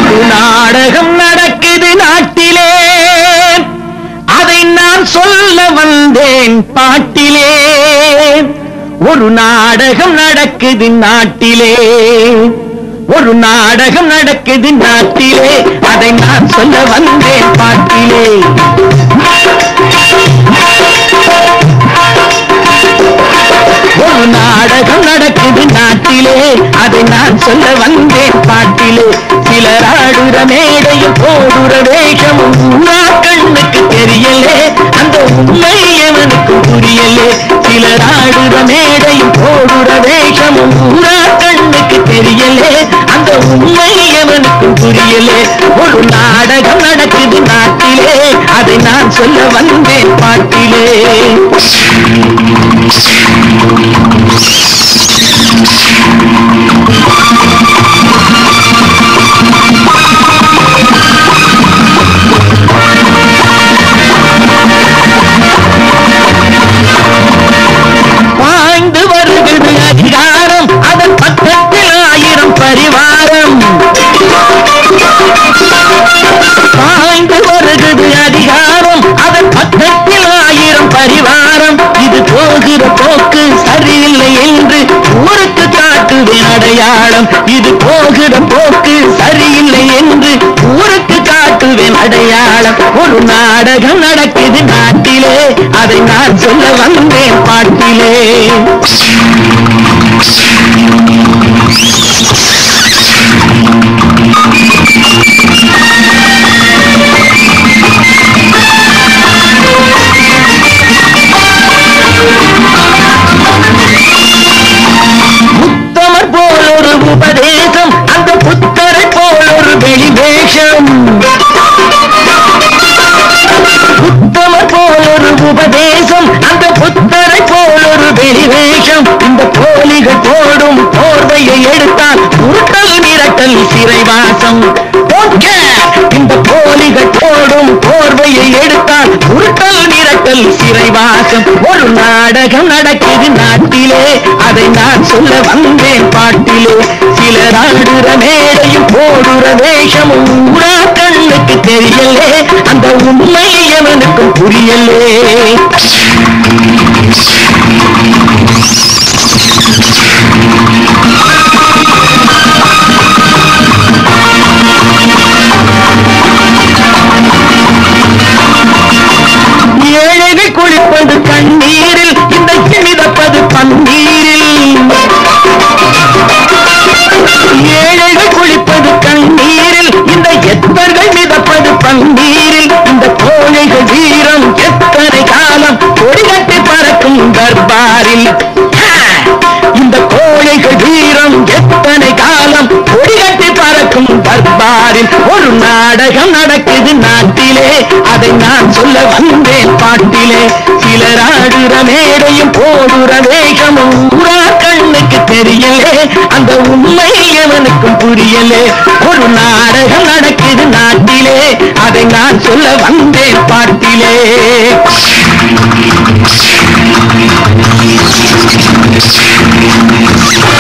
ஒரு நாடகம் நடக்குது நாட்டிலே அதை நான் சொல்ல வந்தேன் பாட்டிலே ஒரு நாடகம் நடக்குது நாட்டிலே ஒரு நாடகம் நடக்குது நாட்டிலே அதை நான் சொல்ல வந்தேன் பாட்டிலே ஒரு நாடகம் நடக்குது நாட்டிலே அதை நான் சொல்ல வந்தேன் பாட்டிலே சிலர் ஆடுற மேடையும் போடுற வேஷமும் ஊரா கண்ணுக்கு தெரியலே அந்த உண்மை எவனுக்கு புரியலே சிலர் ஆடுற மேடையும் போடுற வேஷமும் ஊரா கண்ணுக்கு தெரியலே அந்த உண்மை எவனுக்கு புரியலே ஒரு நாடகம் நடக்குது நாட்டிலே அதை நான் சொல்ல வந்தேன் பாட்டிலே பாய்ந்து வருகிறது அதிகாரம் அதன் பக்கத்தில் ஆயிரம் பரிவாரம் பாய்ந்து வருகிறது அதிகாரம் அதன் பக்கத்தில் ஆயிரம் பரிவாரம் இது போகிற போக்கு சரியில்லை என்று ஊருக்கு காட்டுவேன் அடையாளம் இது போகிற போக்கு சரியில்லை என்று ஊருக்கு காட்டுவேன் அடையாளம் ஒரு நாடகம் நடக்குது நாட்டிலே அதை நான் சொல்ல வந்தேன் பாட்டிலே புத்தமர் போல் ஒரு உபதேசம் அந்த புத்தரை போல் ஒரு வெளிவேஷம் புத்தமர் போல் ஒரு உபதேசம் அந்த புத்தரை போல் ஒரு வெளிவேஷம் இந்த போலிகள் போடும் போர்வையை எடுத்தால் உருட்டல் மிரட்டல் சிறைவாசம் Don't care. இந்த போலிகள் போடும் போர்வையை எடுத்தால் உருட்டல் மிரட்டல் சிறைவாசம் ஒரு நாடகம் நடக்குது நாட்டிலே அதை நான் சொல்ல வந்தேன் பாட்டிலே சிலர் ஆடுற மேடையும் போடுற வேஷமும் ஊரா கண்ணுக்கு தெரியலே அந்த உண்மை எவனுக்கும் புரியலே ஏழைகள் குளிப்பது கண்ணீரில் இந்த மிதப்பது பன்னீரில் ஏழைகள் குளிப்பது கண்ணீரில் இந்த எத்தர்கள் மிதப்பது பன்னீரில் இந்த கோழைகள் வீரம் எத்தனை காலம் கொடிகட்டி பறக்கும் தர்பாரில் ஹா! இந்த கோழைகள் வீரம் எத்தனை காலம் கொடிகட்டி பறக்கும் தர்பாரில் ஒரு நாடகம் நடக்குது நாட்டிலே அதை நான் சொல்ல வந்தேன் பாட்டிலே சிலர் ஆடுற மேடையும் போடுற வேகமும் ஊரா கண்ணுக்கு தெரியலே அந்த உண்மை எவனுக்கும் புரியலே ஒரு நாடகம் நடக்குது நாட்டிலே அதை நான் சொல்ல வந்தேன் பாட்டிலே Thank you.